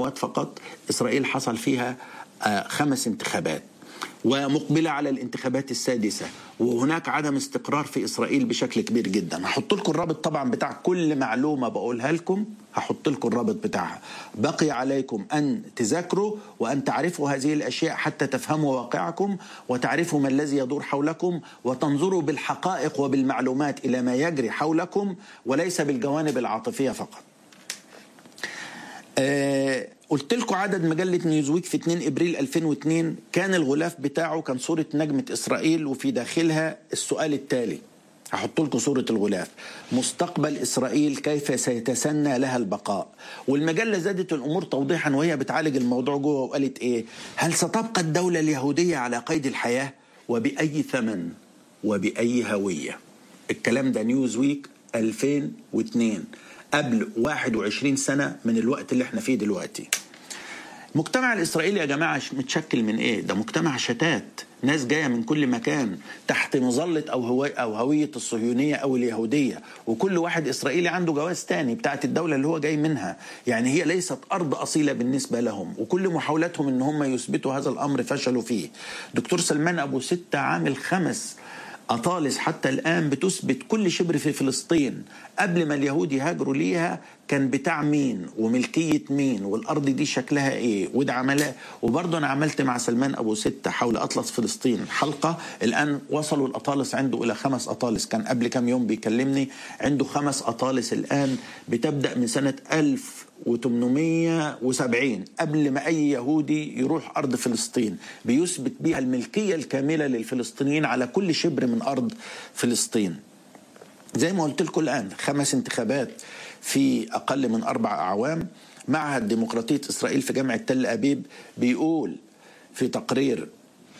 سنوات فقط إسرائيل حصل فيها خمس انتخابات ومقبلة على الانتخابات السادسة وهناك عدم استقرار في إسرائيل بشكل كبير جدا هحط لكم الرابط طبعا بتاع كل معلومة بقولها لكم هحط لكم الرابط بتاعها بقي عليكم أن تذاكروا وأن تعرفوا هذه الأشياء حتى تفهموا واقعكم وتعرفوا ما الذي يدور حولكم وتنظروا بالحقائق وبالمعلومات إلى ما يجري حولكم وليس بالجوانب العاطفية فقط آه قلت لكم عدد مجلة نيوزويك في 2 ابريل 2002 كان الغلاف بتاعه كان صورة نجمة اسرائيل وفي داخلها السؤال التالي هحط لكم صورة الغلاف مستقبل إسرائيل كيف سيتسنى لها البقاء والمجلة زادت الأمور توضيحا وهي بتعالج الموضوع جوه وقالت إيه هل ستبقى الدولة اليهودية على قيد الحياة وبأي ثمن وبأي هوية الكلام ده نيوزويك 2002 قبل 21 سنة من الوقت اللي احنا فيه دلوقتي المجتمع الإسرائيلي يا جماعة متشكل من إيه؟ ده مجتمع شتات ناس جاية من كل مكان تحت مظلة أو, هو أو هوية الصهيونية أو اليهودية وكل واحد إسرائيلي عنده جواز تاني بتاعت الدولة اللي هو جاي منها يعني هي ليست أرض أصيلة بالنسبة لهم وكل محاولاتهم إن هم يثبتوا هذا الأمر فشلوا فيه دكتور سلمان أبو ستة عامل خمس أطالس حتى الآن بتثبت كل شبر في فلسطين قبل ما اليهود يهاجروا ليها كان بتاع مين وملكية مين والأرض دي شكلها إيه وده عملها وبرضه أنا عملت مع سلمان أبو ستة حول أطلس فلسطين حلقة الآن وصلوا الأطالس عنده إلى خمس أطالس كان قبل كم يوم بيكلمني عنده خمس أطالس الآن بتبدأ من سنة 1000 و870 قبل ما أي يهودي يروح أرض فلسطين بيثبت بيها الملكية الكاملة للفلسطينيين على كل شبر من أرض فلسطين زي ما قلت لكم الآن خمس انتخابات في أقل من أربع أعوام معهد ديمقراطية إسرائيل في جامعة تل أبيب بيقول في تقرير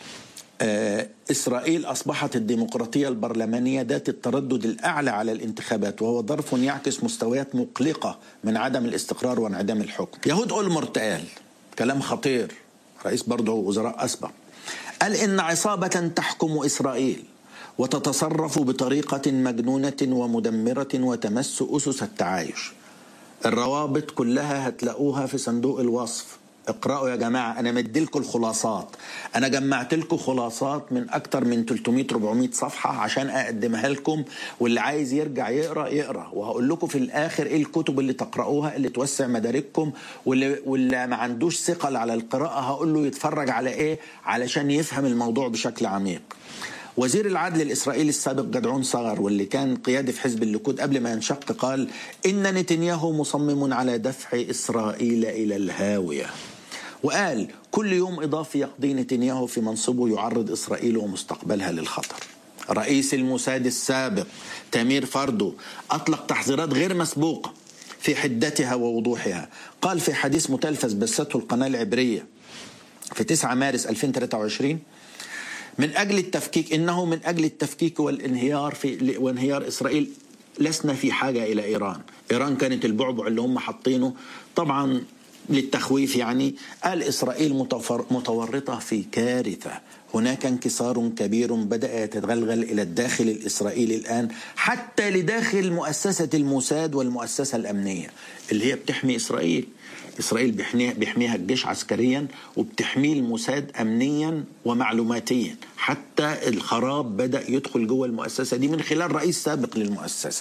إسرائيل أصبحت الديمقراطية البرلمانية ذات التردد الأعلى على الانتخابات وهو ظرف يعكس مستويات مقلقة من عدم الاستقرار وانعدام الحكم يهود أولمرت قال كلام خطير رئيس برضه وزراء أسبق قال إن عصابة تحكم إسرائيل وتتصرف بطريقة مجنونة ومدمرة وتمس أسس التعايش الروابط كلها هتلاقوها في صندوق الوصف اقرأوا يا جماعة أنا مديلكم الخلاصات أنا جمعت لكم خلاصات من أكتر من 300-400 صفحة عشان أقدمها لكم واللي عايز يرجع يقرأ يقرأ وهقول لكم في الآخر إيه الكتب اللي تقرأوها اللي توسع مدارككم واللي, واللي ما عندوش ثقل على القراءة هقول له يتفرج على إيه علشان يفهم الموضوع بشكل عميق وزير العدل الإسرائيلي السابق جدعون صغر واللي كان قيادي في حزب الليكود قبل ما ينشق قال إن نتنياهو مصمم على دفع إسرائيل إلى الهاوية وقال كل يوم إضافي يقضي نتنياهو في منصبه يعرض إسرائيل ومستقبلها للخطر رئيس الموساد السابق تامير فردو أطلق تحذيرات غير مسبوقة في حدتها ووضوحها قال في حديث متلفز بثته القناة العبرية في 9 مارس 2023 من أجل التفكيك إنه من أجل التفكيك والانهيار في وانهيار إسرائيل لسنا في حاجة إلى إيران إيران كانت البعبع اللي هم حاطينه طبعا للتخويف يعني قال إسرائيل متورطة في كارثة هناك انكسار كبير بدأ يتغلغل إلى الداخل الإسرائيلي الآن حتى لداخل مؤسسة الموساد والمؤسسة الأمنية اللي هي بتحمي إسرائيل إسرائيل بيحميها, بيحميها الجيش عسكريا وبتحميه الموساد أمنيا ومعلوماتيا حتى الخراب بدأ يدخل جوه المؤسسة دي من خلال رئيس سابق للمؤسسة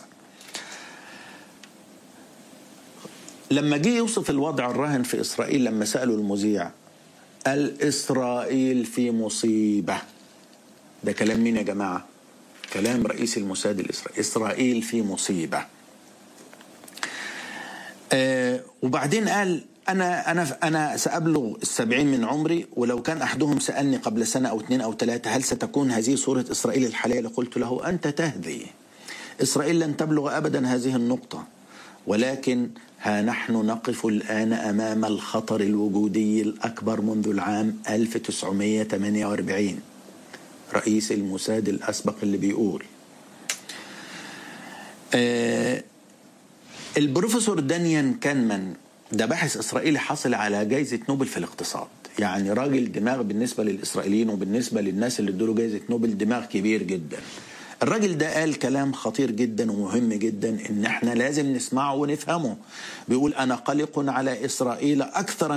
لما جه يوصف الوضع الراهن في إسرائيل لما سألوا المذيع قال إسرائيل في مصيبة ده كلام مين يا جماعة كلام رئيس الموساد الإسرائيلي إسرائيل في مصيبة آه وبعدين قال أنا أنا أنا سأبلغ السبعين من عمري ولو كان أحدهم سألني قبل سنة أو اثنين أو ثلاثة هل ستكون هذه صورة إسرائيل الحالية لقلت له أنت تهذي إسرائيل لن تبلغ أبدا هذه النقطة ولكن ها نحن نقف الآن أمام الخطر الوجودي الأكبر منذ العام 1948 رئيس الموساد الأسبق اللي بيقول آه البروفيسور دانيان كانمان ده باحث إسرائيلي حصل على جائزة نوبل في الاقتصاد يعني راجل دماغ بالنسبة للإسرائيليين وبالنسبة للناس اللي ادوا جائزة نوبل دماغ كبير جدا الراجل ده قال كلام خطير جدا ومهم جدا ان احنا لازم نسمعه ونفهمه بيقول انا قلق على اسرائيل اكثر